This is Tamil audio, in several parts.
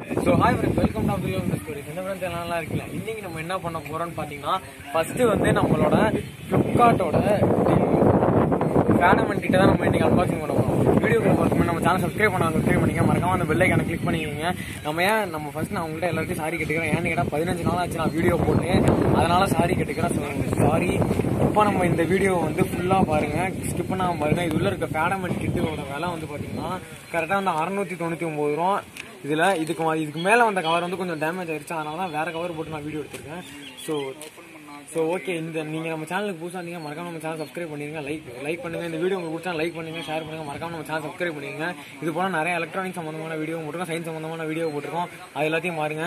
so hi friends welcome to Abdul இந்த ஸ்டோரிஸ் என்ன ஃப்ரெண்ட்ஸ் எல்லாம் நல்லா இருக்குல்ல இன்னைக்கு நம்ம என்ன பண்ண போறோம்னு பார்த்தீங்கன்னா ஃபர்ஸ்ட் வந்து நம்மளோட ஃப்ளிப்கார்ட்டோட ஃபேனமன் கிட்ட தான் நம்ம இன்னைக்கு அன்பாக்சிங் பண்ண போறோம் வீடியோக்கு போகிறதுக்கு நம்ம சேனல் சப்ஸ்கிரைப் பண்ண சப்ஸ்கிரைப் பண்ணிக்க மறக்காம அந்த பெல் ஐக்கான கிளிக் பண்ணிக்கோங்க நம்ம ஏன் நம்ம ஃபர்ஸ்ட் நான் உங்கள்கிட்ட எல்லாத்தையும் சாரி கேட்டுக்கிறேன் ஏன்னு கேட்டால் பதினஞ்சு நாள் ஆச்சு நான் வீடியோ போட்டு அதனால சாரி கேட்டுக்கிறேன் சாரி இப்போ நம்ம இந்த வீடியோ வந்து ஃபுல்லாக பாருங்க ஸ்கிப் பண்ணாமல் பாருங்க இது உள்ள இருக்க ஃபேடமன் கிட்டோட விலை வந்து பார்த்தீங்கன்னா கரெக்டாக வந்து அறுநூத்தி தொண்ணூற்றி ஒம்பது ரூபா இதில் இதுக்கு வ- இதுக்கு மேலே வந்த கவர் வந்து கொஞ்சம் டேமேஜ் ஆயிடுச்சு அதனால தான் வேற கவர் போட்டு நான் வீடியோ எடுத்திருக்கேன் ஸோ ஸோ ஓகே இந்த நீங்கள் நம்ம சேனலுக்கு புதுசாக இருந்தீங்க மறக்காம நம்ம சேனல் சப்ஸ்கிரைப் பண்ணிருங்க லைக் லைக் பண்ணுங்க இந்த வீடியோ உங்களுக்கு பிடிச்சா லைக் பண்ணுங்க ஷேர் பண்ணுங்க மறக்காம நம்ம சேனல் சப்ஸ்கிரைப் பண்ணிருங்க இது போல நிறைய எலக்ட்ரானிக் சம்மந்தமான வீடியோ போட்டிருக்கோம் சயின்ஸ் சம்மந்தமான வீடியோ போட்டிருக்கோம் அது எல்லாத்தையும் பாருங்க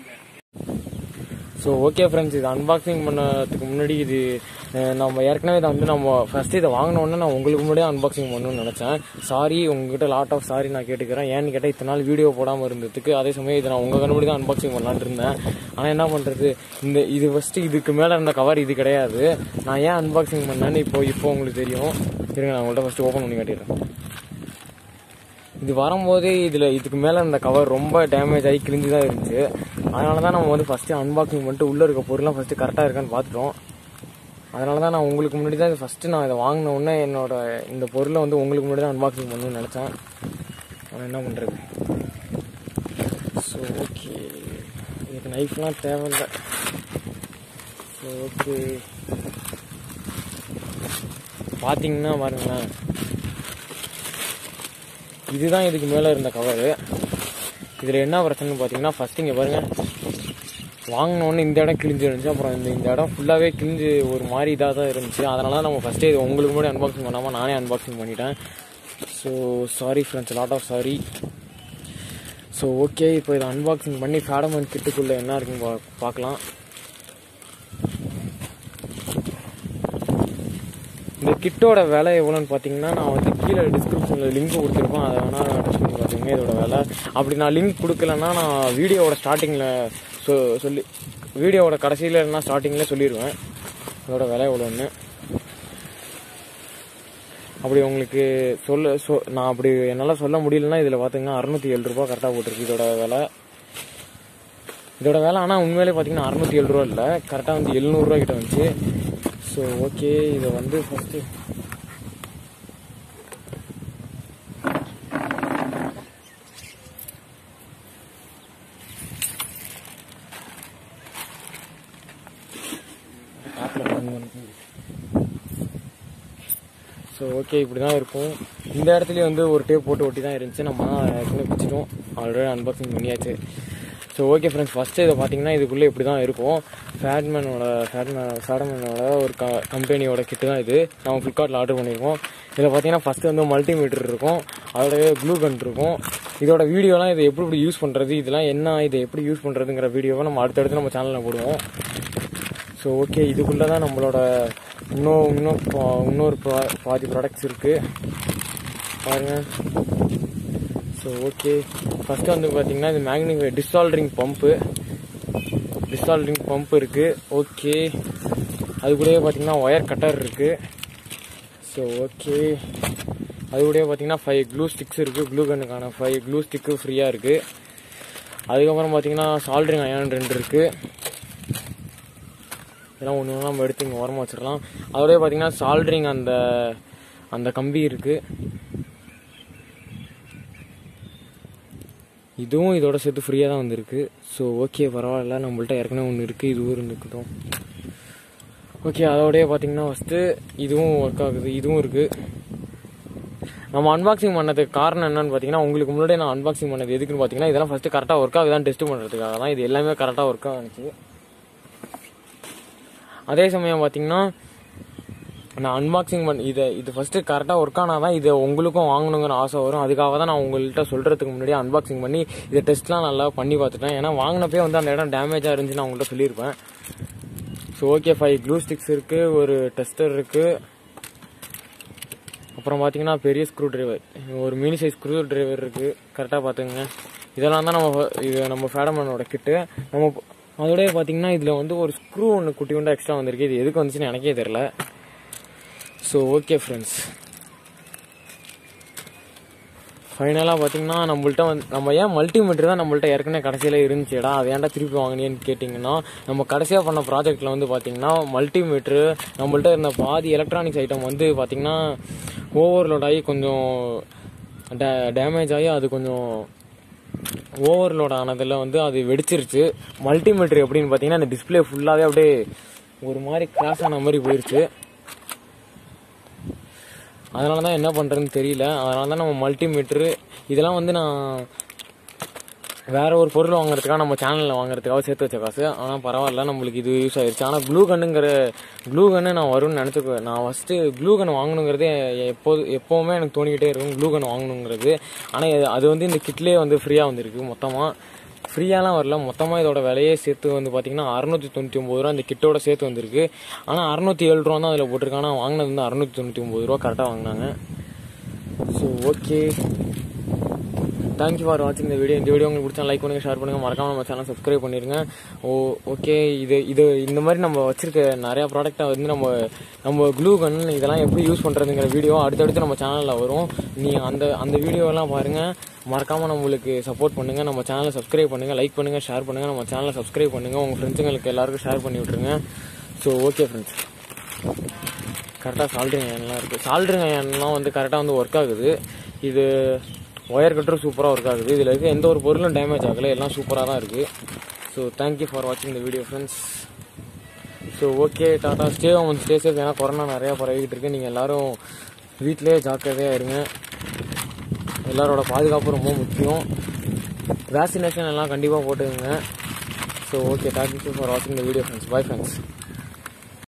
ஸோ ஓகே ஃப்ரெண்ட்ஸ் இது அன்பாக்சிங் பண்ணதுக்கு முன்னாடி இது அஹ், நம்ம ஏற்கனவே இதை வந்து நம்ம ஃபர்ஸ்ட் இதை வாங்கினோடனே நான் உங்களுக்கு முன்னாடியே அன்பாக்சிங் பண்ணணும்னு நினச்சேன் சாரி உங்ககிட்ட லாட் ஆஃப் சாரி நான் கேட்டுக்கிறேன் ஏன்னு கேட்டால் இத்தனை நாள் வீடியோ போடாமல் இருந்ததுக்கு அதே சமயம் இதை நான் உங்கள் கண்டுபிடி தான் அன்பாக்சிங் பண்ணலான்னு இருந்தேன் ஆனால் என்ன பண்ணுறது இந்த இது ஃபஸ்ட்டு இதுக்கு மேலே இருந்த கவர் இது கிடையாது நான் ஏன் அன்பாக்சிங் பண்ணேன்னு இப்போ இப்போ உங்களுக்கு தெரியும் இருங்க நான் உங்கள்கிட்ட ஃபஸ்ட்டு ஓப்பன் பண்ணி காட்டிடுறேன் இது வரும்போதே இதில் இதுக்கு மேலே இந்த கவர் ரொம்ப டேமேஜ் ஆகி கிழிஞ்சு தான் இருந்துச்சு அதனால தான் நம்ம வந்து ஃபஸ்ட்டு அன்பாக்சிங் பண்ணிட்டு உள்ளே இருக்க பொருள்லாம் ஃபஸ்ட்டு கரெக்டாக இருக்கான்னு பார்த்துட்டோம் அதனால தான் நான் உங்களுக்கு முன்னாடி தான் ஃபஸ்ட்டு நான் இதை வாங்கின உடனே என்னோட இந்த பொருளை வந்து உங்களுக்கு முன்னாடி தான் அன்பாக்சிங் பண்ணணும்னு நினச்சேன் ஆனால் என்ன பண்ணுறது ஸோ ஓகே இதுக்கு நைஃப்லாம் தேவையில்லை ஸோ ஓகே பார்த்தீங்கன்னா பாருங்களேன் இதுதான் இதுக்கு மேலே இருந்த கவரு இதில் என்ன பிரச்சனைன்னு பார்த்தீங்கன்னா ஃபர்ஸ்ட் இங்கே பாருங்க வாங்கினோடனே இந்த இடம் கிழிஞ்சு இருந்துச்சு அப்புறம் இந்த இந்த இடம் ஃபுல்லாகவே கிழிஞ்சு ஒரு மாதிரி இதாக தான் இருந்துச்சு அதனால தான் நம்ம ஃபஸ்ட்டே இது உங்களுக்கு முன்னாடி அன்பாக்சிங் பண்ணாமல் நானே அன்பாக்சிங் பண்ணிட்டேன் so sorry friends lot of sorry so okay இப்போ இதை அன்பாக்சிங் பண்ணி ஃபேடமன் கிட்டுக்குள்ளே என்ன இருக்குன்னு பா பார்க்கலாம் இந்த கிட்டோட விலை எவ்வளோன்னு பார்த்தீங்கன்னா நான் வந்து கீழே டிஸ்கிரிப்ஷனில் லிங்க் கொடுத்துருப்பேன் அதை வேணால் டச் பண்ணி பார்த்துங்க இதோட விலை அப்படி நான் லிங்க் கொடுக்கலன்னா நான் வீடியோவோட ஸ்டார்டிங்கில் சொ சொல்லி வீடியோவோட கடைசியில் இல்லைனா ஸ்டார்டிங்கில் சொல்லிடுவேன் இதோட விலை எவ்வளோன்னு அப்படி உங்களுக்கு சொல்ல சொ நான் அப்படி என்னால் சொல்ல முடியலன்னா இதில் பார்த்தீங்கன்னா அறுநூத்தி ஏழு ரூபா கரெக்டாக போட்டிருக்கு இதோட விலை இதோட விலை ஆனால் உண்மையிலே பார்த்தீங்கன்னா அறுநூத்தி ஏழு ரூபா இல்லை கரெக்டாக வந்து எழுநூறுவா கிட்ட வந்துச்சு ஸோ ஓகே இதை வந்து ஃபஸ்ட்டு ஸோ ஓகே இப்படி தான் இருக்கும் இந்த இடத்துலயும் வந்து ஒரு டேப் போட்டு ஒட்டி தான் இருந்துச்சு நம்ம தான் ஏற்கனவே பிடிச்சிட்டோம் ஆல்ரெடி அன்பாக்சிங் பண்ணியாச்சு ஸோ ஓகே ஃப்ரெண்ட்ஸ் ஃபஸ்ட்டு இதை பார்த்தீங்கன்னா இதுக்குள்ளே இப்படி தான் இருக்கும் ஃபேட்மேனோட ஃபேட்மேன் ஃபேட்மேனோட ஒரு க கம்பெனியோட கிட்டு தான் இது நம்ம ஃப்ளிப்கார்ட்டில் ஆர்டர் பண்ணியிருக்கோம் இதில் பார்த்தீங்கன்னா ஃபஸ்ட்டு வந்து மல்டிமீட்டர் இருக்கும் அதோடவே ப்ளூ கன் இருக்கும் இதோட வீடியோலாம் இதை எப்படி எப்படி யூஸ் பண்ணுறது இதெல்லாம் என்ன இதை எப்படி யூஸ் பண்ணுறதுங்கிற வீடியோவை நம்ம அடுத்தடுத்து நம்ம சேனலில் போடுவோம் ஸோ ஓகே இதுக்குள்ளே தான் நம்மளோட இன்னும் இன்னும் பா- இன்னொரு பா- பாதி ப்ராடக்ட்ஸ் இருக்குது பாருங்கள் ஸோ ஓகே ஃபஸ்ட்டு வந்து பார்த்தீங்கன்னா இது magnify desoldering pump desoldering pump இருக்குது ஓகே அது கூடயே பார்த்தீங்கன்னா ஒயர் கட்டர் இருக்குது ஸோ ஓகே அது கூடயே பார்த்தீங்கன்னா ஃபைவ் க்ளூ ஸ்டிக்ஸ் இருக்குது க்ளூ கன்னுக்கான ஃபைவ் க்ளூ ஸ்டிக்கு ஃப்ரீயாக இருக்குது அதுக்கப்புறம் பார்த்தீங்கன்னா சால்ட்ரிங் அயன் ரெண்டு இருக்குது இதெல்லாம் ஒன்று ஒன்று நம்ம எடுத்து இங்கே ஓரமாக வச்சிடலாம் அதோடய பார்த்தீங்கன்னா சால்ட்ரிங் அந்த அந்த கம்பி இருக்குது இதுவும் இதோட சேர்த்து ஃப்ரீயாக தான் வந்திருக்கு ஸோ ஓகே பரவாயில்ல நம்மள்ட்ட ஏற்கனவே ஒன்று இருக்குது இதுவும் இருந்துக்கிட்டோம் ஓகே அதோடய பார்த்தீங்கன்னா ஃபஸ்ட்டு இதுவும் ஒர்க் ஆகுது இதுவும் இருக்குது நம்ம அன்பாக்சிங் பண்ணதுக்கு காரணம் என்னன்னு பார்த்தீங்கன்னா உங்களுக்கு முன்னாடி நான் அன்பாக்சிங் பண்ணது எதுக்குன்னு பார்த்தீங்கன்னா இதெல்லாம் ஃபஸ்ட்டு கரெக்டாக ஒர்க் ஆகுதான்னு டெஸ்ட் பண்ணுறதுக்காக தான் இது எல்லாமே கரெக்டாக ஒர்க் ஆகுச்சு அதே சமயம் பார்த்தீங்கன்னா நான் அன்பாக்சிங் பண்ண இதை இது ஃபஸ்ட்டு கரெக்டாக ஒர்க் ஆனால் தான் இதை உங்களுக்கும் வாங்கணுங்கிற ஆசை வரும் அதுக்காக தான் நான் உங்கள்கிட்ட சொல்கிறதுக்கு முன்னாடி அன்பாக்சிங் பண்ணி இதை டெஸ்ட்லாம் நல்லா பண்ணி பார்த்துட்டேன் ஏன்னா வாங்கினப்பே வந்து அந்த இடம் டேமேஜாக இருந்துச்சு நான் உங்கள்கிட்ட சொல்லியிருப்பேன் so okay five glue sticks இருக்குது ஒரு டெஸ்டர் இருக்குது அப்புறம் பார்த்தீங்கன்னா பெரிய ஸ்க்ரூ டிரைவர் ஒரு மினி சைஸ் ஸ்க்ரூ டிரைவர் இருக்குது கரெக்டாக பார்த்துங்க இதெல்லாம் தான் நம்ம இது நம்ம ஃபேடமனோட கிட்டு நம்ம அதோடய பார்த்தீங்கன்னா இதில் வந்து ஒரு ஸ்க்ரூ ஒன்று குட்டி உண்டா எக்ஸ்ட்ரா வந்திருக்கு இது எதுக்கு வந்துச்சுன்னு எனக்கே தெரில ஸோ ஓகே ஃப்ரெண்ட்ஸ் ஃபைனலாக பார்த்தீங்கன்னா நம்மள்ட்ட வந்து நம்ம ஏன் மல்டிமீட்டர் தான் நம்மள்ட்ட ஏற்கனவே கடைசியில் இருந்துச்சுடா அதை ஏன்டா திருப்பி வாங்கினேன்னு கேட்டிங்கன்னா நம்ம கடைசியாக பண்ண ப்ராஜெக்ட்டில் வந்து பார்த்தீங்கன்னா மல்டிமீட்ரு நம்மள்ட்ட இருந்த பாதி எலக்ட்ரானிக்ஸ் ஐட்டம் வந்து பார்த்தீங்கன்னா ஓவர்லோட் ஆகி கொஞ்சம் டே டேமேஜ் ஆகி அது கொஞ்சம் ஓவர்லோட் ஆனதில் வந்து அது வெடிச்சிருச்சு மல்டிமீட்டர் எப்படின்னு பார்த்தீங்கன்னா அந்த டிஸ்பிளே ஃபுல்லாகவே அப்படியே ஒரு மாதிரி கிராஸ் ஆன மாதிரி போயிருச்சு அதனால தான் என்ன பண்ணுறதுன்னு தெரியல அதனால தான் நம்ம மல்டிமீட்ரு இதெல்லாம் வந்து நான் வேற ஒரு பொருள் வாங்குறதுக்காக நம்ம சேனலில் வாங்குறதுக்காக சேர்த்து வச்ச காசு ஆனால் பரவாயில்ல நம்மளுக்கு இது யூஸ் ஆயிருச்சு ஆனால் க்ளூ கன்னுங்கிற க்ளூ கன்னு நான் வரும்னு நினச்சிக்க நான் ஃபஸ்ட்டு க்ளூ கன் வாங்கணுங்கிறதே எப்போது எப்போவுமே எனக்கு தோணிக்கிட்டே இருக்கும் க்ளூ கன் வாங்கணுங்கிறது ஆனால் இது- அது வந்து இந்த கிட்லேயே வந்து ஃப்ரீயாக வந்திருக்கு மொத்தமாக ஃப்ரீயாலாம் வரல மொத்தமாக இதோட விலையே சேர்த்து வந்து பார்த்தீங்கன்னா அறுநூத்தி தொண்ணூற்றி ஒம்பது ரூபா இந்த கிட்டோட சேர்த்து வந்திருக்கு ஆனால் அறுநூத்தி ஏழு ரூபா தான் அதில் போட்டிருக்காங்க ஆனால் வாங்கினது வந்து அறுநூத்தி தொண்ணூற்றி ஒம்பது ரூபா கரெக்டாக வாங்கினாங்க ஸோ ஓகே தேங்க்யூ ஃபார் வாட்சிங் இந்த வீடியோ இந்த வீடியோ உங்களுக்கு பிடிச்சா லைக் பண்ணுங்க ஷேர் பண்ணுங்க மறக்காம நம்ம சேனல் சப்ஸ்கிரைப் பண்ணிருங்க ஓ ஓகே இது இது இந்த மாதிரி நம்ம வச்சிருக்க நிறைய ப்ராடக்ட்டை வந்து நம்ம நம்ம க்ளூ கன் இதெல்லாம் எப்படி யூஸ் பண்றதுங்கிற வீடியோ அடுத்தடுத்து நம்ம சேனல்ல வரும் நீ அந்த அந்த வீடியோலாம் பாருங்க மறக்காம நம்மளுக்கு சப்போர்ட் பண்ணுங்க நம்ம சேனலை சப்ஸ்கிரைப் பண்ணுங்க லைக் பண்ணுங்க ஷேர் பண்ணுங்க நம்ம சேனலை சப்ஸ்கிரைப் பண்ணுங்க உங்க ஃப்ரெண்ட்ஸுங்களுக்கு எல்லாருக்கும் ஷேர் பண்ணி விட்டுருங்க ஸோ ஓகே ஃப்ரெண்ட்ஸ் கரெக்டாக சால்ட்ரிங் அயன்லாம் இருக்குது சால்ட்ரிங் அயன்லாம் வந்து கரெக்டாக வந்து ஒர்க் ஆகுது இது ஒயர் கட்டரும் சூப்பராக ஒர்க் ஆகுது இதில் இருக்க எந்த ஒரு பொருளும் டேமேஜ் ஆகலை எல்லாம் சூப்பராக தான் இருக்குது ஸோ தேங்க்யூ ஃபார் வாட்சிங் the video friends so okay tata stay home stay safe ஏன்னா கொரோனா நிறையா பரவிக்கிட்டு இருக்கு நீங்கள் எல்லாரும் வீட்டிலே ஜாக்கிரதையாக இருங்க எல்லாரோட பாதுகாப்பு ரொம்ப முக்கியம் வேக்சினேஷன் எல்லாம் கண்டிப்பாக போட்டுக்கோங்க ஸோ ஓகே தேங்க்யூ ஃபார் வாட்சிங் the video friends bye friends